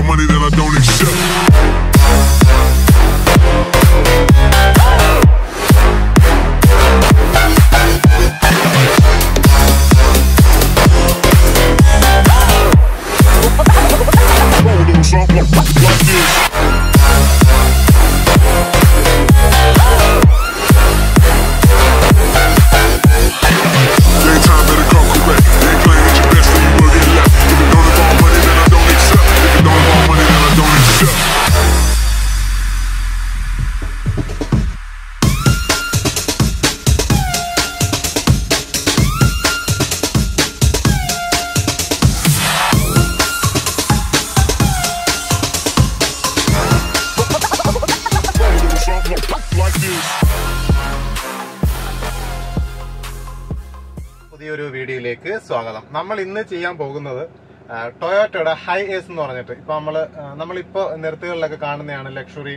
money that I don't accept. Roll something like this. Daytime better come correct. They ain't playing at your best, then you will get left. If it don't involve money, then I don't accept. If it don't involve money, then I don't accept. Roll something like this. പുതിയൊരു വീഡിയോയിലേക്ക് സ്വാഗതം നമ്മൾ ഇന്ന് ചെയ്യാൻ പോകുന്നത് ആ, ടൊയോട്ടയുടെ high S എന്ന് പറഞ്ഞിട്ട് ഇപ്പൊ നമ്മള് ആ, നമ്മളിപ്പോ നിരത്തുകളിലൊക്കെ കാണുന്നതാണ് ലക്ഷറി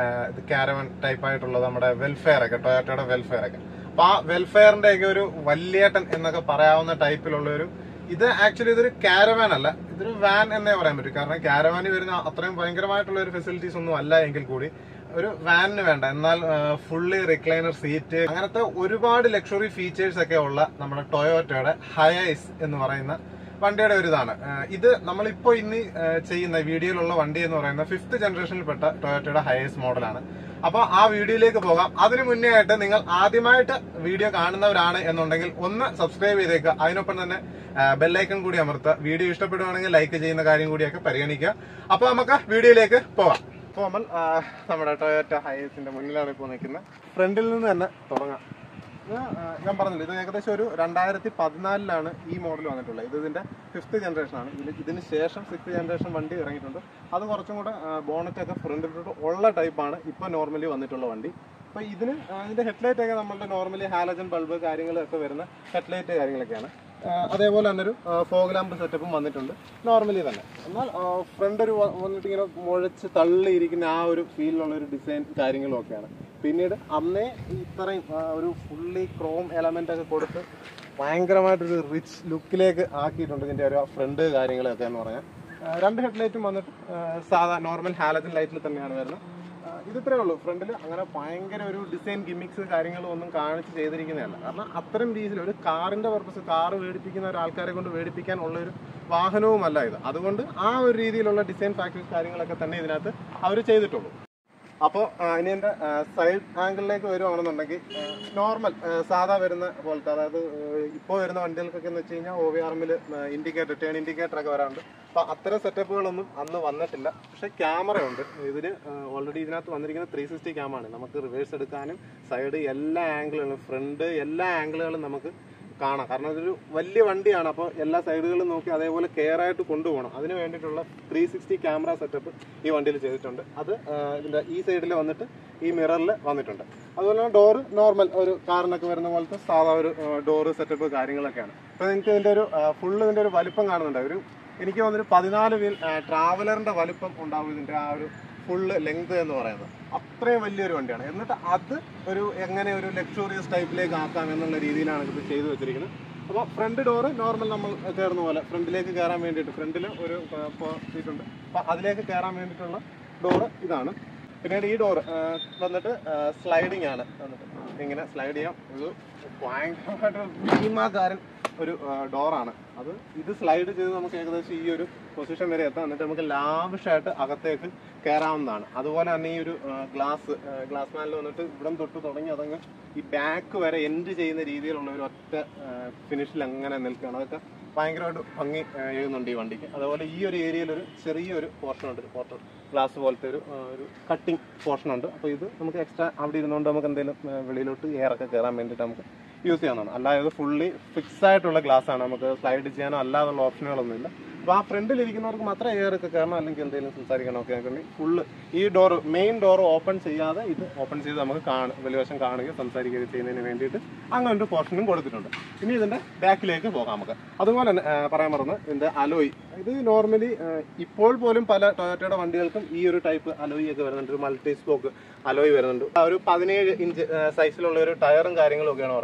കാരവൻ ടൈപ്പ് ആയിട്ടുള്ളത് നമ്മുടെ വെൽഫെയർ ഒക്കെ ടൊയോട്ടയുടെ വെൽഫെയർ ഒക്കെ അപ്പൊ ആ വെൽഫെയറിന്റെ ഒക്കെ ഒരു വല്യേട്ടൻ എന്നൊക്കെ പറയാവുന്ന ടൈപ്പിലുള്ള ഒരു ഇത് ആക്ച്വലി ഇതൊരു കാരവാൻ അല്ല ഇതൊരു വാൻ എന്നേ പറയാൻ പറ്റും കാരണം കാരവാനിൽ വരുന്ന അത്രയും ഭയങ്കരമായിട്ടുള്ള ഒരു ഫെസിലിറ്റീസ് ഒന്നും അല്ല എങ്കിൽ കൂടി ഒരു വാനിന് വേണ്ട എന്നാൽ ഫുള്ളി റിക്ലൈനർ സീറ്റ് അങ്ങനത്തെ ഒരുപാട് ലക്ഷറി ഫീച്ചേഴ്സ് ഒക്കെ ഉള്ള നമ്മുടെ ടൊയോറ്റയുടെ ഹയൈസ് എന്ന് പറയുന്ന വണ്ടിയുടെ ഒരു ഇതാണ് ആ, ഇത് നമ്മളിപ്പോ ഇന്ന് ആ, ചെയ്യുന്ന വീഡിയോയിലുള്ള വണ്ടി എന്ന് പറയുന്ന ഫിഫ്ത് ജനറേഷനിൽപ്പെട്ട ടൊയോറ്റയുടെ ഹയൈസ് മോഡലാണ് അപ്പൊ ആ വീഡിയോയിലേക്ക് പോകാം അതിനു മുന്നേ ആയിട്ട് നിങ്ങൾ ആദ്യമായിട്ട് വീഡിയോ കാണുന്നവരാണ് എന്നുണ്ടെങ്കിൽ ഒന്ന് സബ്സ്ക്രൈബ് ചെയ്തേക്കുക അതിനൊപ്പം തന്നെ ബെല്ലൈക്കൺ കൂടി അമർത്തുക വീഡിയോ ഇഷ്ടപ്പെടുവാണെങ്കിൽ ലൈക്ക് ചെയ്യുന്ന കാര്യം കൂടിയൊക്കെ പരിഗണിക്കുക അപ്പൊ നമുക്ക് വീഡിയോയിലേക്ക് പോകാം അപ്പോൾ നമ്മൾ ആ, നമ്മുടെ ടൊയോറ്റ ഹൈസിന്റെ മുന്നിലാണ് ഇപ്പോൾ നിൽക്കുന്നത് ഫ്രണ്ടിൽ നിന്ന് തന്നെ തുടങ്ങാം ഇത് ആ, ഞാൻ പറഞ്ഞില്ല ഇത് ഏകദേശം ഒരു രണ്ടായിരത്തി പതിനാലിലാണ് ഈ മോഡൽ വന്നിട്ടുള്ളത് ഇത് ഇതിന്റെ ഫിഫ്ത്ത് ജനറേഷൻ ആണ് ഇതിന് ഇതിന് ശേഷം സിക്സ് ജനറേഷൻ വണ്ടി ഇറങ്ങിയിട്ടുണ്ട് അത് കുറച്ചും കൂടെ ബോണറ്റ് ഒക്കെ ഫ്രണ്ടിലോട്ട് ഉള്ള ടൈപ്പാണ് ഇപ്പൊ നോർമലി വന്നിട്ടുള്ള വണ്ടി അപ്പൊ ഇതിന് ആ, ഇതിന്റെ ഹെഡ്ലൈറ്റ് ഒക്കെ നമ്മളുടെ നോർമലി ഹാലജൻ ബൾബ് കാര്യങ്ങളൊക്കെ വരുന്ന ഹെഡ്ലൈറ്റ് കാര്യങ്ങളൊക്കെയാണ് ആ, അതേപോലെ തന്നെ ഒരു ഫോഗ് ലാമ്പ് സെറ്റപ്പും വന്നിട്ടുണ്ട് നോർമലി തന്നെ എന്നാൽ ഫ്രണ്ട് ഒരു വ- വന്നിട്ട് ഇങ്ങനെ മുഴച്ച് തള്ളിയിരിക്കുന്ന ആ ഒരു ഫീലിലുള്ള ഒരു ഡിസൈൻ കാര്യങ്ങളും ഒക്കെയാണ് പിന്നീട് അന്നേ ഇത്രയും ആ, ഒരു ഫുള്ളി ക്രോം എലമെന്റ് ഒക്കെ കൊടുത്ത് ഭയങ്കരമായിട്ടൊരു റിച്ച് ലുക്കിലേക്ക് ആക്കിയിട്ടുണ്ട് ഇതിന്റെ ഒരു ഫ്രണ്ട് കാര്യങ്ങളൊക്കെ എന്ന് പറഞ്ഞാൽ ആ, രണ്ട് ഹെഡ്ലൈറ്റും വന്നിട്ട് ആ, സാധാ നോർമൽ ഹാലജൻ ലൈറ്റിൽ തന്നെയാണ് വരുന്നത് ആ, ഇത് ഇത്രേ ഉള്ളൂ ഫ്രണ്ടിൽ അങ്ങനെ ഭയങ്കര ഒരു ഡിസൈൻ ഗിമിക്സ് കാര്യങ്ങളും ഒന്നും കാണിച്ച് ചെയ്തിരിക്കുന്നതല്ല കാരണം അത്തരം രീതിയിൽ ഒരു കാറിന്റെ പർപ്പസ് കാർ മേടിപ്പിക്കുന്ന ഒരാൾക്കാരെ കൊണ്ട് മേടിപ്പിക്കാൻ ഉള്ള ഒരു വാഹനവുമല്ല ഇത് അതുകൊണ്ട് ആ ഒരു രീതിയിലുള്ള ഡിസൈൻ ഫാക്ടറീസ് കാര്യങ്ങളൊക്കെ തന്നെ ഇതിനകത്ത് അവർ ചെയ്തിട്ടുള്ളൂ അപ്പോൾ ഇനി എൻ്റെ സൈഡ് ആംഗിളിലേക്ക് വരുവാണെന്നുണ്ടെങ്കിൽ നോർമൽ സാധാ വരുന്ന പോലത്തെ അതായത് ഇപ്പോൾ വരുന്ന വണ്ടികൾക്കൊക്കെ എന്ന് വെച്ച് കഴിഞ്ഞാൽ ഒ വി ആർമിൽ ഇൻഡിക്കേറ്റർ ടേൺ ഇൻഡിക്കേറ്റർ ഒക്കെ വരാറുണ്ട് അപ്പോൾ അത്തരം സെറ്റപ്പുകളൊന്നും അന്ന് വന്നിട്ടില്ല പക്ഷെ ക്യാമറ ഉണ്ട് ഇതിന് ഓൾറെഡി ഇതിനകത്ത് വന്നിരിക്കുന്ന ത്രീ സിക്സ്റ്റി ക്യാമാണ് നമുക്ക് റിവേഴ്സ് എടുക്കാനും സൈഡ് എല്ലാ ആംഗിളുകളും ഫ്രണ്ട് എല്ലാ ആംഗിളുകളും നമുക്ക് കാണാം കാരണം ഇതൊരു വലിയ വണ്ടിയാണ് അപ്പോൾ എല്ലാ സൈഡുകളും നോക്കി അതേപോലെ കെയർ ആയിട്ട് കൊണ്ടുപോകണം അതിന് വേണ്ടിയിട്ടുള്ള ത്രീ സിക്സ്റ്റി ക്യാമറ സെറ്റപ്പ് ഈ വണ്ടിയിൽ ചെയ്തിട്ടുണ്ട് അത് ആ, ഇതിന്റെ ഈ സൈഡിൽ വന്നിട്ട് ഈ മിററിൽ വന്നിട്ടുണ്ട് അതുപോലെ തന്നെ ഡോറ് നോർമൽ ഒരു കാറിനൊക്കെ വരുന്ന പോലത്തെ സാധാ ഒരു ഡോറ് സെറ്റപ്പ് കാര്യങ്ങളൊക്കെയാണ് അപ്പോൾ നിങ്ങൾക്ക് ഇതിന്റെ ഒരു ഫുള്ള് ഇതിന്റെ ഒരു വലിപ്പം കാണുന്നുണ്ട് ഒരു എനിക്ക് തോന്നുന്നു ഒരു പതിനാല് വീൽ ട്രാവലറിന്റെ വലിപ്പം ഉണ്ടാവും ഇതിന്റെ ആ ഒരു ഫുള്ള് ലെങ്ത് എന്ന് പറയുന്നത് അത്രയും വലിയൊരു വണ്ടിയാണ് എന്നിട്ട് അത് ഒരു എങ്ങനെ ഒരു ലക്ഷറിയസ് ടൈപ്പിലേക്ക് ആക്കാം എന്നുള്ള രീതിയിലാണ് ഇത് ചെയ്തു വെച്ചിരിക്കുന്നത് അപ്പോൾ ഫ്രണ്ട് ഡോറ് നോർമൽ നമ്മൾ കയറുന്ന പോലെ ഫ്രണ്ടിലേക്ക് കയറാൻ വേണ്ടിയിട്ട് ഫ്രണ്ടിൽ ഒരു സീറ്റ് ഉണ്ട് അപ്പോൾ അതിലേക്ക് കയറാൻ വേണ്ടിയിട്ടുള്ള ഡോറ് ഇതാണ് പിന്നീട് ഈ ഡോറ് വന്നിട്ട് സ്ലൈഡിങ് ആണ് വന്നിട്ട് ഇങ്ങനെ സ്ലൈഡ് ചെയ്യാം ഇത് ഭയങ്കരമായിട്ട് ഭീമാകാരൻ ഒരു ഡോറാണ് അത് ഇത് സ്ലൈഡ് ചെയ്ത് നമുക്ക് ഏകദേശം ഈ ഒരു പൊസിഷൻ വരെ എത്താം എന്നിട്ട് നമുക്ക് ലാവിഷായിട്ട് അകത്തേക്ക് കയറാവുന്നതാണ് അതുപോലെ തന്നെ ഈ ഒരു ഗ്ലാസ് ഗ്ലാസ് മാനിൽ വന്നിട്ട് ഇവിടം തൊട്ട് തുടങ്ങി അതങ്ങ് ഈ ബാക്ക് വരെ എൻഡ് ചെയ്യുന്ന രീതിയിലുള്ള ഒരു ഒറ്റ ഫിനിഷിൽ അങ്ങനെ നിൽക്കുകയാണ് അതൊക്കെ ഭയങ്കരമായിട്ട് ഭംഗി ആ, ചെയ്യുന്നുണ്ട് ഈ വണ്ടിക്ക് അതുപോലെ ഈ ഒരു ഏരിയയിൽ ഒരു ചെറിയൊരു പോർഷൻ ഉണ്ട് പോർട്ടർ ഗ്ലാസ് പോലത്തെ ഒരു ആ, ഒരു കട്ടിങ് പോർഷൻ ഉണ്ട് അപ്പോൾ ഇത് നമുക്ക് എക്സ്ട്രാ അവിടെ ഇരുന്നുകൊണ്ട് നമുക്ക് എന്തെങ്കിലും ആ, വെളിയിലോട്ട് എയർ ഒക്കെ കയറാൻ വേണ്ടിയിട്ട് നമുക്ക് യൂസ് ചെയ്യാവുന്നതാണ് അല്ലാതെ ഫുള്ളി ഫിക്സ് ആയിട്ടുള്ള ഗ്ലാസ് ആണ് നമുക്ക് സ്ലൈഡ് ചെയ്യാനോ അല്ലാതുള്ള ഓപ്ഷനുകളൊന്നുമില്ല അപ്പോൾ ആ ഫ്രണ്ടിൽ ഇരിക്കുന്നവർക്ക് മാത്രം എയർ ഒക്കെ കയറണം അല്ലെങ്കിൽ എന്തെങ്കിലും സംസാരിക്കണോ ഒക്കെ ആണെങ്കിൽ ഫുള്ള് ഈ ഡോർ മെയിൻ ഡോർ ഓപ്പൺ ചെയ്യാതെ ഇത് ഓപ്പൺ ചെയ്ത് നമുക്ക് കാണും വെളിവശം കാണുകയും സംസാരിക്കുകയും ചെയ്യുന്നതിന് വേണ്ടിയിട്ട് അങ്ങനെ ഒരു പോർഷനും കൊടുത്തിട്ടുണ്ട് ഇനി ഇതിന്റെ ബാക്കിലേക്ക് പോകാം നമുക്ക് അതുപോലെ തന്നെ ആ, പറയാൻ മറന്ന് ഇതിന്റെ അലോയ് ഇത് നോർമലി ഇപ്പോൾ പോലും പല ടൊയോട്ടയുടെ വണ്ടികൾക്കും ഈ ഒരു ടൈപ്പ് അലോയ് ഒക്കെ വരുന്നുണ്ട് ഒരു മൾട്ടി സ്പോക്ക് അലോയ് വരുന്നുണ്ട് ആ ഒരു പതിനേഴ് ഇഞ്ച് സൈസിലുള്ള ഒരു ടയറും കാര്യങ്ങളും ഒക്കെയാണ് പറയുന്നത്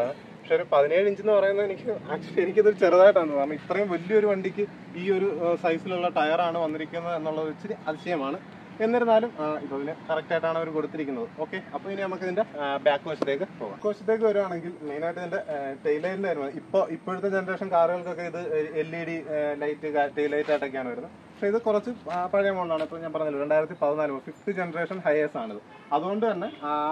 പക്ഷെ ഒരു പതിനേഴ് ഇഞ്ച് എന്ന് പറയുന്നത് എനിക്ക് ആക്ച്വലി എനിക്കിത് ചെറുതായിട്ടാണ് കാരണം ഇത്രയും വലിയൊരു വണ്ടിക്ക് ഈ ഒരു സൈസിലുള്ള ടയറാണ് വന്നിരിക്കുന്നത് എന്നുള്ളത് ഇച്ചിരി അതിശയമാണ് എന്നിരുന്നാലും ആ, ഇപ്പൊ ഇതിന് കറക്റ്റ് ആയിട്ടാണ് അവർ കൊടുത്തിരിക്കുന്നത് ഓക്കെ അപ്പൊ ഇനി നമുക്ക് ഇതിന്റെ ബാക്ക് വശത്തേക്ക് പോകാം ബാക്ക് വശത്തേക്ക് വരുവാണെങ്കിൽ മെയിൻ ആയിട്ട് ഇതിന്റെ ടെയിലൈറ്റിന്റെ വരുന്നത് ഇപ്പൊ ഇപ്പോഴത്തെ ജനറേഷൻ കാറുകൾക്കൊക്കെ ഇത് L E D light taillight ആയിട്ടൊക്കെയാണ് വരുന്നത് പക്ഷെ ഇത് കുറച്ച് ആ, പഴയ മോഡലാണ് ഇപ്പൊ ഞാൻ പറഞ്ഞല്ലോ രണ്ടായിരത്തി പതിനാല് ഫിഫ്ത്ത് ജനറേഷൻ ഹയേഴ്സ് ആണിത് അതുകൊണ്ട് തന്നെ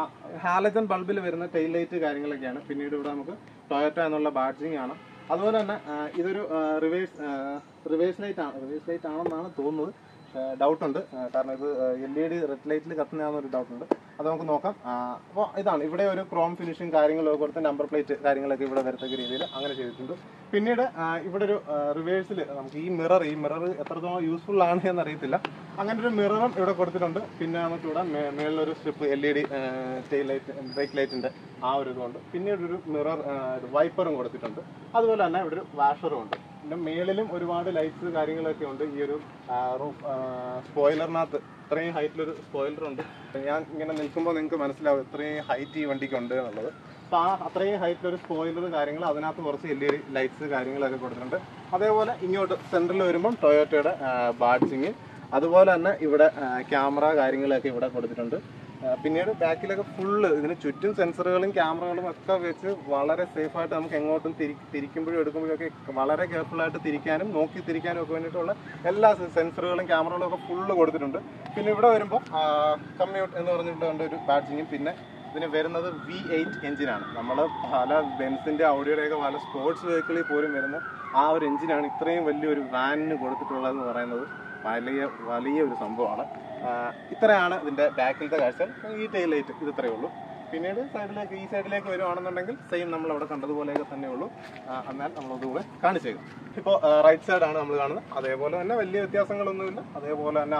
ഹാലജൻ ബൾബിൽ വരുന്ന ടെയിൽ ലൈറ്റ് കാര്യങ്ങളൊക്കെയാണ് പിന്നീട് ഇവിടെ നമുക്ക് ടൊയറ്റ എന്നുള്ള ബാഡ്ജിങ് ആണ് അതുപോലെ തന്നെ ആ, ഇതൊരു റിവേഴ്സ് റിവേഴ്സ് ലൈറ്റ് ആണ് റിവേഴ്സ് ലൈറ്റ് ആണെന്നാണ് തോന്നുന്നത് ഡൗട്ട് ഉണ്ട് ആ, കാരണം ഇത് എൽ ഇ ഡി റെഡ് ലൈറ്റിൽ കത്തുന്നതാണെന്നൊരു ഡൗട്ട് ഉണ്ട് അത് നമുക്ക് നോക്കാം അപ്പോൾ ഇതാണ് ഇവിടെ ഒരു ക്രോം ഫിനിഷും കാര്യങ്ങളൊക്കെ കൊടുത്ത് നമ്പർ പ്ലേറ്റ് കാര്യങ്ങളൊക്കെ ഇവിടെ വരത്തക്ക രീതിയിൽ അങ്ങനെ ചെയ്തിട്ടുണ്ട് പിന്നീട് ആ, ഇവിടെ ഒരു റിവേഴ്സിൽ നമുക്ക് ഈ മിറർ ഈ മിറർ എത്രത്തോളം യൂസ്ഫുൾ ആണ് എന്ന് അറിയത്തില്ല അങ്ങനെ ഒരു മിററും ഇവിടെ കൊടുത്തിട്ടുണ്ട് പിന്നെ നമുക്ക് ഇവിടെ മേ- മേളിലൊരു strip L E D tail light brake ലൈറ്റിന്റെ ആ ഒരു ഇതുണ്ട് പിന്നീട് ഒരു മിറർ വൈപ്പറും കൊടുത്തിട്ടുണ്ട് അതുപോലെ തന്നെ ഇവിടെ ഒരു വാഷറും ഉണ്ട് പിന്നെ മേളിലും ഒരുപാട് ലൈറ്റ്സ് കാര്യങ്ങളൊക്കെ ഉണ്ട് ഈ ഒരു റൂഫ് സ്പോയിലറിനകത്ത് ഇത്രയും ഹൈറ്റിലൊരു സ്പോയിലർ ഉണ്ട് ഞാൻ ഇങ്ങനെ നിൽക്കുമ്പോൾ നിങ്ങൾക്ക് മനസ്സിലാവും ഇത്രയും ഹൈറ്റ് ഈ വണ്ടിക്ക് ഉണ്ട് എന്നുള്ളത് അപ്പോൾ ആ അത്രയും ഹൈറ്റിലൊരു സ്പോയിലർ കാര്യങ്ങൾ അതിനകത്ത് കുറച്ച് എൽ ഇ ഡി ലൈറ്റ്സ് കാര്യങ്ങളൊക്കെ കൊടുത്തിട്ടുണ്ട് അതേപോലെ ഇങ്ങോട്ട് സെൻറ്ററിൽ വരുമ്പം ടൊയോട്ടയുടെ ബാഡ്ജിങ് അതുപോലെ തന്നെ ഇവിടെ ക്യാമറ കാര്യങ്ങളൊക്കെ ഇവിടെ കൊടുത്തിട്ടുണ്ട് ആ, പിന്നീട് ബാക്കിലൊക്കെ ഫുള്ള് ഇതിന് ചുറ്റും സെൻസറുകളും ക്യാമറകളും ഒക്കെ വെച്ച് വളരെ സേഫ് ആയിട്ട് നമുക്ക് എങ്ങോട്ടും തിരി തിരിക്കുമ്പോഴും എടുക്കുമ്പോഴും ഒക്കെ വളരെ കെയർഫുൾ ആയിട്ട് തിരിക്കാനും നോക്കി തിരിക്കാനും ഒക്കെ വേണ്ടിയിട്ടുള്ള എല്ലാ സെൻസറുകളും ക്യാമറകളും ഒക്കെ ഫുള്ള് കൊടുത്തിട്ടുണ്ട് പിന്നെ ഇവിടെ വരുമ്പോൾ കമ്മ്യൂട്ട് എന്ന് പറഞ്ഞിട്ടുണ്ട് ഒരു ബാഡ്ജിങ്ങും പിന്നെ ഇതിന് വരുന്നത് വി എയ്റ്റ് എഞ്ചിനാണ് നമ്മൾ പല ബെൻസിന്റെ ഔഡിയോയുടെയൊക്കെ പല സ്പോർട്സ് വെഹിക്കിളിൽ പോലും വരുന്ന ആ ഒരു എഞ്ചിനാണ് ഇത്രയും വലിയൊരു വാനിന് കൊടുത്തിട്ടുള്ളതെന്ന് പറയുന്നത് വലിയ വലിയ ഒരു സംഭവമാണ് ആ, ഇത്രയാണ് ഇതിന്റെ ബാക്കിലത്തെ കാഴ്ച ഈ ടെയിൽ ലൈറ്റ് ഇത് ഇത്രയേ ഉള്ളൂ പിന്നീട് സൈഡിലേക്ക് ഈ സൈഡിലേക്ക് വരുവാണെന്നുണ്ടെങ്കിൽ സെയിം നമ്മൾ അവിടെ കണ്ടതുപോലെയൊക്കെ തന്നെ ഉള്ളൂ ആ, എന്നാൽ നമ്മളതുകൂടെ കാണിച്ചേക്കും ഇപ്പോൾ റൈറ്റ് സൈഡാണ് നമ്മൾ കാണുന്നത് അതേപോലെ തന്നെ വലിയ വ്യത്യാസങ്ങളൊന്നുമില്ല അതേപോലെ തന്നെ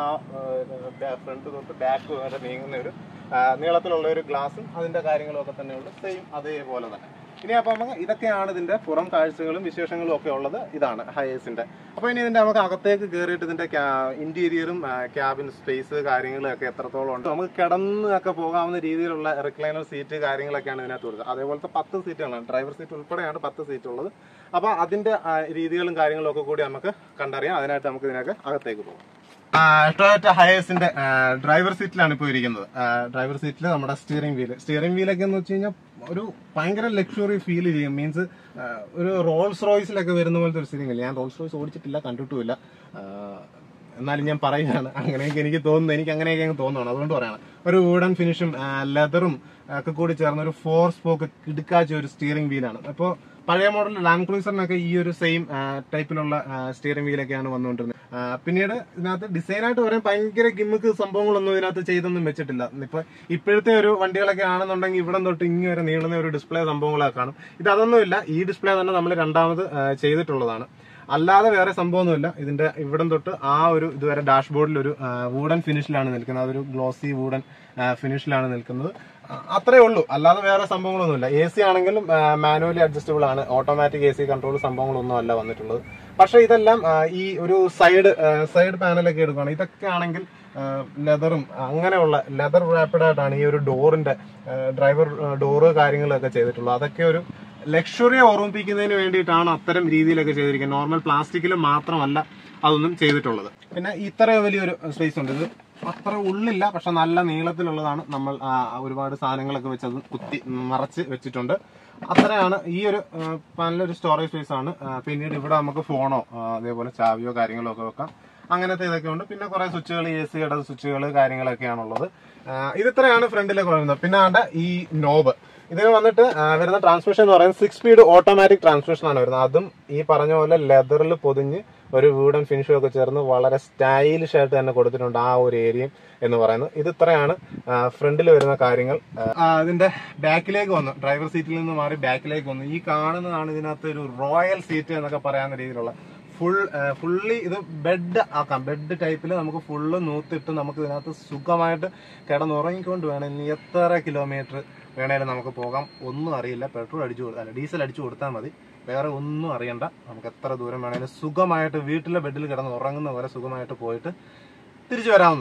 ആ ഫ്രണ്ട് തൊട്ട് ബാക്ക് വരെ നീങ്ങുന്ന ഒരു ആ, നീളത്തിലുള്ള ഒരു ഗ്ലാസും അതിന്റെ കാര്യങ്ങളും ഒക്കെ തന്നെ ഉള്ളൂ സെയിം അതേപോലെ തന്നെ ഇനി അപ്പൊ നമുക്ക് ഇതൊക്കെയാണ് ഇതിന്റെ പുറം കാഴ്ചകളും വിശേഷങ്ങളും ഒക്കെ ഉള്ളത് ഇതാണ് ഹയേഴ്സിന്റെ അപ്പൊ ഇനി ഇതിന്റെ നമുക്ക് അകത്തേക്ക് കയറിയിട്ട് ഇതിന്റെ ഇന്റീരിയറും ക്യാബിൻ സ്പേസ് കാര്യങ്ങളും ഒക്കെ എത്രത്തോളം ഉണ്ട് നമുക്ക് കിടന്ന് ഒക്കെ പോകാവുന്ന രീതിയിലുള്ള റിക്ലൈനർ സീറ്റ് കാര്യങ്ങളൊക്കെയാണ് ഇതിനകത്ത് കൊടുത്തത് അതേപോലത്തെ പത്ത് സീറ്റുകളാണ് ഡ്രൈവർ സീറ്റ് ഉൾപ്പെടെയാണ് പത്ത് സീറ്റ് ഉള്ളത് അപ്പൊ അതിന്റെ ആ, രീതികളും കാര്യങ്ങളും ഒക്കെ കൂടി നമുക്ക് കണ്ടറിയാം അതിനായിട്ട് നമുക്ക് ഇതിനൊക്കെ അകത്തേക്ക് പോകാം ടൊയോറ്റ ഹയേഴ്സിന്റെ ഡ്രൈവർ സീറ്റിലാണ് ഇപ്പോൾ ഇരിക്കുന്നത് ഡ്രൈവർ സീറ്റിൽ നമ്മുടെ സ്റ്റിയറിംഗ് വീല് സ്റ്റിയറിംഗ് വീലൊക്കെ എന്ന് വെച്ച് കഴിഞ്ഞാൽ ഒരു ഭയങ്കര ലക്ഷറി ഫീൽ ചെയ്യും മീൻസ് ഒരു റോൾസ് റോയ്സിലൊക്കെ വരുന്ന പോലത്തെ ഒരു സ്റ്റിയറിംഗ് വീല് ഞാൻ റോൾസ് റോയ്സ് ഓടിച്ചിട്ടില്ല കണ്ടിട്ടുമില്ല ആ, എന്നാലും ഞാൻ പറയുകയാണ് അങ്ങനെയൊക്കെ എനിക്ക് തോന്നുന്നു എനിക്ക് അങ്ങനെയൊക്കെ അങ്ങ് തോന്നുന്നു അതുകൊണ്ട് പറയാണ് ഒരു വുഡൻ ഫിനിഷും ലെതറും ഒക്കെ കൂടി ചേർന്ന ഒരു ഫോർ സ്പോക്ക് കിടുക്കാച്ച ഒരു സ്റ്റിയറിംഗ് വീലാണ് അപ്പോൾ പഴയ മോഡൽ ലാൻഡ് ക്രൂസറിനൊക്കെ ഈ ഒരു സെയിം ടൈപ്പിലുള്ള സ്റ്റിയറിംഗ് വീലൊക്കെയാണ് വന്നുകൊണ്ടിരുന്നത് ആ, പിന്നീട് ഇതിനകത്ത് ഡിസൈനായിട്ട് പറയാൻ ഭയങ്കര ഗിമ്മിക്ക് സംഭവങ്ങളൊന്നും ഇതിനകത്ത് ചെയ്തൊന്നും വെച്ചിട്ടില്ല ഇപ്പൊ ഇപ്പോഴത്തെ ഒരു വണ്ടികളൊക്കെ ആണെന്നുണ്ടെങ്കിൽ ഇവിടെ തൊട്ട് ഇങ്ങ് വരെ നീളുന്ന ഒരു ഡിസ്പ്ലേ സംഭവങ്ങളൊക്കെ കാണും ഇത് അതൊന്നുമില്ല ഈ ഡിസ്പ്ലേ തന്നെ നമ്മൾ രണ്ടാമത് ആ, ചെയ്തിട്ടുള്ളതാണ് അല്ലാതെ വേറെ സംഭവമൊന്നുമില്ല ഇതിന്റെ ഇവിടം തൊട്ട് ആ ഒരു ഇതുവരെ ഡാഷ്ബോർഡിൽ ഒരു വൂഡൻ ഫിനിഷിലാണ് നിൽക്കുന്നത് അതൊരു ഗ്ലോസി വൂഡൻ ഫിനിഷിലാണ് നിൽക്കുന്നത് ആ, അത്രേ ഉള്ളൂ അല്ലാതെ വേറെ സംഭവങ്ങളൊന്നുമില്ല എ സി ആണെങ്കിലും മാനുവലി അഡ്ജസ്റ്റബിൾ ആണ് ഓട്ടോമാറ്റിക് എ സി കൺട്രോൾ സംഭവങ്ങളൊന്നും അല്ല വന്നിട്ടുള്ളത് പക്ഷെ ഇതെല്ലാം ആ, ഈ ഒരു സൈഡ് സൈഡ് പാനലൊക്കെ എടുക്കുകയാണ് ഇതൊക്കെ ആണെങ്കിൽ ലെതറും അങ്ങനെയുള്ള ലെതർ റാപ്പിഡ് ആയിട്ടാണ് ഈ ഒരു ഡോറിന്റെ ഡ്രൈവർ ഡോറ് കാര്യങ്ങളൊക്കെ ചെയ്തിട്ടുള്ളത് അതൊക്കെ ഒരു ലക്ഷറിയെ ഓർമ്മിപ്പിക്കുന്നതിന് വേണ്ടിയിട്ടാണ് അത്തരം രീതിയിലൊക്കെ ചെയ്തിരിക്കുന്നത് നോർമൽ പ്ലാസ്റ്റിക്കിൽ മാത്രമല്ല അതൊന്നും ചെയ്തിട്ടുള്ളത് പിന്നെ ഇത്ര വലിയൊരു സ്പേസ് ഉണ്ട് ഇത് അത്ര ഉള്ളില്ല പക്ഷെ നല്ല നീളത്തിലുള്ളതാണ് നമ്മൾ ആ, ഒരുപാട് സാധനങ്ങളൊക്കെ വെച്ച് അത് കുത്തി മറച്ച് വെച്ചിട്ടുണ്ട് അത്രയാണ് ഈ ഒരു ആ, നല്ലൊരു സ്റ്റോറേജ് സ്പേസ് ആണ് ആ, പിന്നീട് ഇവിടെ നമുക്ക് ഫോണോ ആ, അതേപോലെ ചാവിയോ കാര്യങ്ങളോ ഒക്കെ വെക്കാം അങ്ങനത്തെ ഇതൊക്കെ ഉണ്ട് പിന്നെ കുറെ സ്വിച്ചുകൾ എ സിയുടെ സ്വിച്ചുകൾ കാര്യങ്ങളൊക്കെയാണുള്ളത് ആ, ഇത് ഇത്രയാണ് ഫ്രണ്ടിലേക്ക് വരുന്നത് പിന്നെ ആണ്ട് ഈ നോബ് ഇതിന് വന്നിട്ട് ആ, വരുന്ന ട്രാൻസ്മിഷൻ എന്ന് പറയുന്നത് സിക്സ് സ്പീഡ് ഓട്ടോമാറ്റിക് ട്രാൻസ്മിഷൻ ആണ് വരുന്നത് അതും ഈ പറഞ്ഞ പോലെ ലെതറിൽ പൊതിഞ്ഞ് ഒരു വീടൻ ഫിനിഷും ഒക്കെ ചേർന്ന് വളരെ സ്റ്റൈലിഷ് ആയിട്ട് തന്നെ കൊടുത്തിട്ടുണ്ട് ആ ഒരു ഏരിയയും എന്ന് പറയുന്നത് ഇത് ഇത്രയാണ് ഫ്രണ്ടിൽ വരുന്ന കാര്യങ്ങൾ ആ, ഇതിന്റെ ബാക്കിലേക്ക് വന്നു ഡ്രൈവർ സീറ്റിൽ നിന്ന് മാറി ബാക്കിലേക്ക് വന്നു ഈ കാണുന്നതാണ് ഇതിനകത്ത് ഒരു റോയൽ സീറ്റ് എന്നൊക്കെ പറയാവുന്ന രീതിയിലുള്ള ഫുൾ ഫുള്ളി ഇത് ബെഡ് ആക്കാം ബെഡ് ടൈപ്പിൽ നമുക്ക് ഫുള്ള് നൂത്തിട്ട് നമുക്ക് ഇതിനകത്ത് സുഖമായിട്ട് കിടന്നുറങ്ങിക്കൊണ്ട് വേണം ഇനി എത്ര കിലോമീറ്റർ വേണേലും നമുക്ക് പോകാം ഒന്നും അറിയില്ല പെട്രോൾ അടിച്ചു കൊടു- അല്ല ഡീസൽ അടിച്ചു കൊടുത്താൽ മതി വേറെ ഒന്നും അറിയണ്ട നമുക്ക് എത്ര ദൂരം വേണേലും സുഖമായിട്ട് വീട്ടിലെ ബെഡിൽ കിടന്ന് ഉറങ്ങുന്ന പോലെ സുഖമായിട്ട് പോയിട്ട് തിരിച്ചു വരാവുന്നതാണ്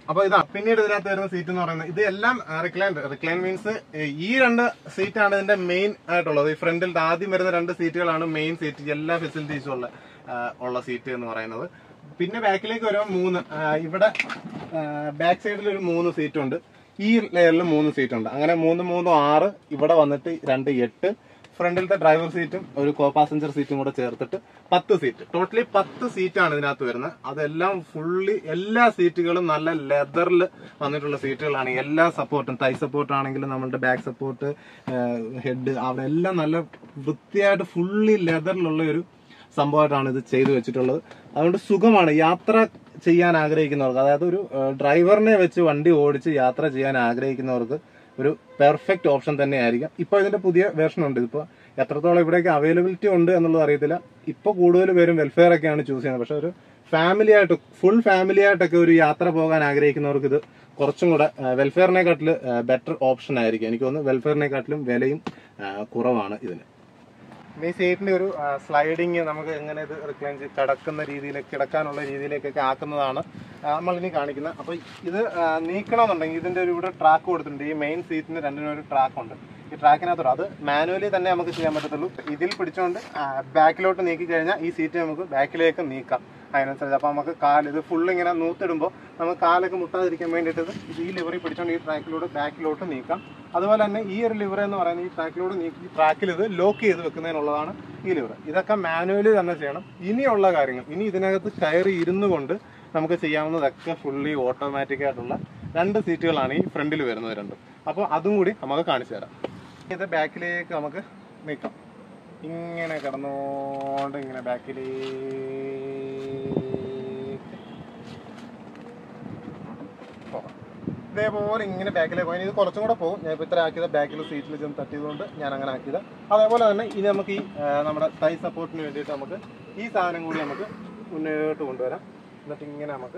അപ്പൊ ഇതാ പിന്നീട് ഇതിനകത്ത് വരുന്ന സീറ്റ് എന്ന് പറയുന്നത് ഇത് എല്ലാം റിക്ലൈൻ റിക്ലൈൻ മീൻസ് ഈ രണ്ട് സീറ്റാണ് ഇതിന്റെ മെയിൻ ആയിട്ടുള്ളത് ഈ ഫ്രണ്ടിൽ ആദ്യം വരുന്ന രണ്ട് സീറ്റുകളാണ് മെയിൻ സീറ്റ് എല്ലാ ഫെസിലിറ്റീസും ഉള്ള ആ, ഉള്ള സീറ്റ് എന്ന് പറയുന്നത് പിന്നെ ബാക്കിലേക്ക് വരുമ്പോൾ മൂന്ന് ആ, ഇവിടെ ബാക്ക് സൈഡിൽ ഒരു മൂന്ന് സീറ്റ് ഉണ്ട് ഈ ലെയറിൽ മൂന്ന് സീറ്റ് ഉണ്ട് അങ്ങനെ മൂന്ന് മൂന്ന് ആറ് ഇവിടെ വന്നിട്ട് രണ്ട് എട്ട് ഫ്രണ്ടിലത്തെ ഡ്രൈവർ സീറ്റും ഒരു കോ പാസഞ്ചർ സീറ്റും കൂടെ ചേർത്തിട്ട് പത്ത് സീറ്റ് ടോട്ടലി പത്ത് സീറ്റാണ് ഇതിനകത്ത് വരുന്നത് അതെല്ലാം ഫുള്ളി എല്ലാ സീറ്റുകളും നല്ല ലെതറിൽ വന്നിട്ടുള്ള സീറ്റുകളാണ് എല്ലാ സപ്പോർട്ടും തൈ സപ്പോർട്ട് ആണെങ്കിലും നമ്മളുടെ ബാക്ക് സപ്പോർട്ട് ഹെഡ് അവിടെ എല്ലാം നല്ല വൃത്തിയായിട്ട് ഫുള്ളി ലെതറിലുള്ള ഒരു സംഭവമായിട്ടാണ് ഇത് ചെയ്തു വെച്ചിട്ടുള്ളത് അതുകൊണ്ട് സുഖമാണ് യാത്ര ചെയ്യാൻ ആഗ്രഹിക്കുന്നവർക്ക് അതായത് ഒരു ഡ്രൈവറിനെ വെച്ച് വണ്ടി ഓടിച്ച് യാത്ര ചെയ്യാൻ ആഗ്രഹിക്കുന്നവർക്ക് ഒരു പെർഫെക്റ്റ് ഓപ്ഷൻ തന്നെ ആയിരിക്കും ഇപ്പൊ ഇതിന്റെ പുതിയ വേർഷൻ ഉണ്ട് ഇതിപ്പോ എത്രത്തോളം ഇവിടേക്ക് അവൈലബിലിറ്റി ഉണ്ട് എന്നുള്ളത് അറിയത്തില്ല ഇപ്പൊ കൂടുതൽ പേരും വെൽഫെയർ ഒക്കെയാണ് ചൂസ് ചെയ്യുന്നത് പക്ഷെ ഒരു ഫാമിലി ആയിട്ട് ഫുൾ ഫാമിലി ആയിട്ടൊക്കെ ഒരു യാത്ര പോകാൻ ആഗ്രഹിക്കുന്നവർക്ക് ഇത് കുറച്ചും കൂടെ വെൽഫെയറിനെക്കാട്ടിൽ ബെറ്റർ ഓപ്ഷൻ ആയിരിക്കും എനിക്ക് തോന്നുന്നു വെൽഫെയറിനെക്കാട്ടിലും വിലയും ആ, കുറവാണ് ഇതിന് ഈ സീറ്റിന്റെ ഒരു സ്ലൈഡിങ് നമുക്ക് എങ്ങനെ ഇത് റിക്ലൈൻ ചെയ്ത് കിടക്കുന്ന രീതിയിലേക്ക് കിടക്കാനുള്ള രീതിയിലേക്കൊക്കെ ആക്കുന്നതാണ് നമ്മൾ ഇനി കാണിക്കുന്നത് അപ്പൊ ഇത് ആ, നീക്കണമെന്നുണ്ടെങ്കിൽ ഇതിന്റെ ഒരു ഇവിടെ ട്രാക്ക് കൊടുത്തിട്ടുണ്ട് ഈ മെയിൻ സീറ്റിന് രണ്ടിനും ഒരു ട്രാക്ക് ഉണ്ട് ഈ ട്രാക്കിനകത്തോട് അത് മാനുവലി തന്നെ നമുക്ക് ചെയ്യാൻ പറ്റത്തുള്ളൂ ഇതിൽ പിടിച്ചുകൊണ്ട് ബാക്കിലോട്ട് നീക്കി കഴിഞ്ഞാൽ ഈ സീറ്റ് നമുക്ക് ബാക്കിലേക്ക് നീക്കാം അതിനനുസരിച്ച് അപ്പൊ നമുക്ക് കാല് ഇത് ഫുൾ ഇങ്ങനെ നൂത്തിടുമ്പോൾ നമുക്ക് കാലൊക്കെ മുട്ടാതിരിക്കാൻ വേണ്ടിയിട്ട് ഇത് ഈ ലിവറി പിടിച്ചുകൊണ്ട് ഈ ട്രാക്കിലൂടെ ബാക്കിലോട്ട് നീക്കാം അതുപോലെ തന്നെ ഈ ഒരു ലിവർ എന്ന് പറയുന്നത് ഈ ട്രാക്കിലൂടെ നീക്കി ട്രാക്കിൽ ഇത് ലോക്ക് ചെയ്ത് വെക്കുന്നതിനുള്ളതാണ് ഈ ലിവർ ഇതൊക്കെ മാനുവലി തന്നെ ചെയ്യണം ഇനിയുള്ള കാര്യങ്ങൾ ഇനി ഇതിനകത്ത് കയറി ഇരുന്നു കൊണ്ട് നമുക്ക് ചെയ്യാവുന്നതൊക്കെ ഫുള്ളി ഓട്ടോമാറ്റിക് ആയിട്ടുള്ള രണ്ട് സീറ്റുകളാണ് ഈ ഫ്രണ്ടിൽ വരുന്നത് രണ്ടും അപ്പോൾ അതും കൂടി നമുക്ക് കാണിച്ചു തരാം ഇത് ബാക്കിലേക്ക് നമുക്ക് നീക്കാം ഇങ്ങനെ കിടന്നുകൊണ്ട് ഇങ്ങനെ ബാക്കിലേക്ക് പോകാം ഇതേപോലെ ഇങ്ങനെ ബാക്കിലേക്ക് പോയി ഇത് കുറച്ചും കൂടെ പോകും ഞാൻ ഇപ്പോൾ ഇത്ര ആക്കിയത് ബാക്കിൽ സീറ്റിൽ ചെന്ന് തട്ടിയതുകൊണ്ട് ഞാൻ അങ്ങനെ ആക്കിയത് അതേപോലെ തന്നെ ഇനി നമുക്ക് ഈ ആ, നമ്മുടെ തൈ സപ്പോർട്ടിന് വേണ്ടിയിട്ട് നമുക്ക് ഈ സാധനം കൂടി നമുക്ക് മുന്നോട്ട് കൊണ്ടുവരാം എന്നിട്ട് ഇങ്ങനെ നമുക്ക്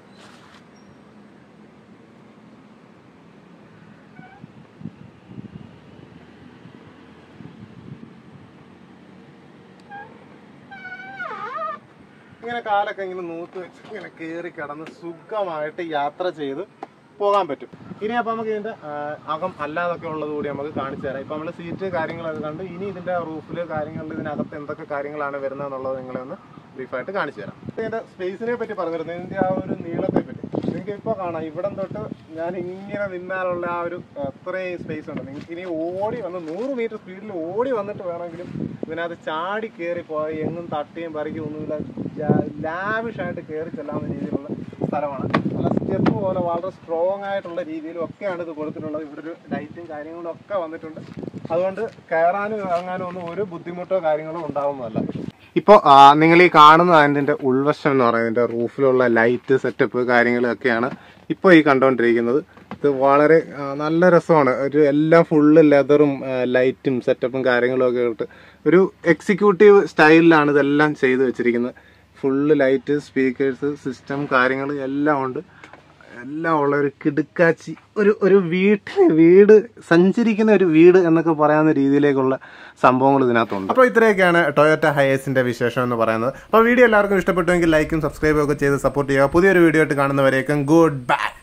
ഇങ്ങനെ കാലൊക്കെ ഇങ്ങനെ നൂത്ത് വെച്ച് ഇങ്ങനെ കയറി കിടന്ന് സുഖമായിട്ട് യാത്ര ചെയ്ത് പോകാൻ പറ്റും ഇനി അപ്പൊ നമുക്ക് ഇതിന്റെ ആ, അകം അല്ലാതൊക്കെ ഉള്ളത് കൂടി നമുക്ക് കാണിച്ചു തരാം ഇപ്പൊ നമ്മള് സീറ്റ് കാര്യങ്ങളൊക്കെ കണ്ട് ഇനി ഇതിന്റെ റൂഫില് കാര്യങ്ങളിൽ ഇതിനകത്ത് എന്തൊക്കെ കാര്യങ്ങളാണ് വരുന്നത് എന്നുള്ളത് നിങ്ങളെ ഒന്ന് ബ്രീഫായിട്ട് കാണിച്ചു തരാം ഇതിന്റെ സ്പേസിനെ പറ്റി പറഞ്ഞിരുന്നു ഇതിന്റെ ആ ഒരു നീളത്തെ പറ്റി നിങ്ങൾക്ക് ഇപ്പൊ കാണാം ഇവിടം തൊട്ട് ഞാൻ ഇങ്ങനെ നിന്നാലുള്ള ആ ഒരു അത്രയും സ്പേസ് ഉണ്ട് നിങ്ങൾക്ക് ഇനി ഓടി വന്ന് നൂറ് മീറ്റർ സ്പീഡിൽ ഓടി വന്നിട്ട് വേണമെങ്കിലും ഇതിനകത്ത് ചാടി കയറി പോയി എങ്ങും തട്ടിയും പറിക്കും ഒന്നുമില്ല ലാവിഷായിട്ട് കയറി ചെല്ലാവുന്ന രീതിയിലുള്ള സ്ഥലമാണ് നല്ല സ്റ്റെപ്പ് പോലെ വളരെ സ്ട്രോങ് ആയിട്ടുള്ള രീതിയിലും ഒക്കെയാണ് ഇത് കൊടുത്തിട്ടുള്ളത് ഇവിടെ ഒരു ലൈറ്റും കാര്യങ്ങളും ഒക്കെ വന്നിട്ടുണ്ട് അതുകൊണ്ട് കയറാനും ഇറങ്ങാനും ഒന്നും ഒരു ബുദ്ധിമുട്ടോ കാര്യങ്ങളോ ഉണ്ടാവുന്നതല്ല ഇപ്പോൾ നിങ്ങൾ ഈ കാണുന്ന അതിൻ്റെ ഉൾവശം എന്ന് പറയുന്നത് റൂഫിലുള്ള ലൈറ്റ് സെറ്റപ്പ് കാര്യങ്ങളൊക്കെയാണ് ഇപ്പോൾ ഈ കണ്ടുകൊണ്ടിരിക്കുന്നത് ഇത് വളരെ ആ, നല്ല രസമാണ് ഒരു എല്ലാം ഫുള്ള് ലെതറും ലൈറ്റും സെറ്റപ്പും കാര്യങ്ങളും ഒക്കെ ഇട്ട് ഒരു എക്സിക്യൂട്ടീവ് സ്റ്റൈലിലാണ് ഇതെല്ലാം ചെയ്തു വെച്ചിരിക്കുന്നത് ഫുള്ള് ലൈറ്റ് സ്പീക്കേഴ്സ് സിസ്റ്റം കാര്യങ്ങൾ എല്ലാം ഉണ്ട് എല്ലാം ഉള്ള ഒരു കിടുക്കാച്ചി ഒരു ഒരു വീട്ടിൽ വീട് സഞ്ചരിക്കുന്ന ഒരു വീട് എന്നൊക്കെ പറയാവുന്ന രീതിയിലേക്കുള്ള സംഭവങ്ങൾ ഇതിനകത്തുണ്ട് അപ്പോൾ ഇത്രയൊക്കെയാണ് ടൊയോറ്റ ഹയേഴ്സിന്റെ വിശേഷം എന്ന് പറയുന്നത് അപ്പോൾ വീഡിയോ എല്ലാവർക്കും ഇഷ്ടപ്പെട്ടുവെങ്കിൽ ലൈക്കും സബ്സ്ക്രൈബും ഒക്കെ ചെയ്ത് സപ്പോർട്ട് ചെയ്യുക പുതിയൊരു വീഡിയോ ആയിട്ട് കാണുന്നവരേക്കും ഗുഡ് ബൈ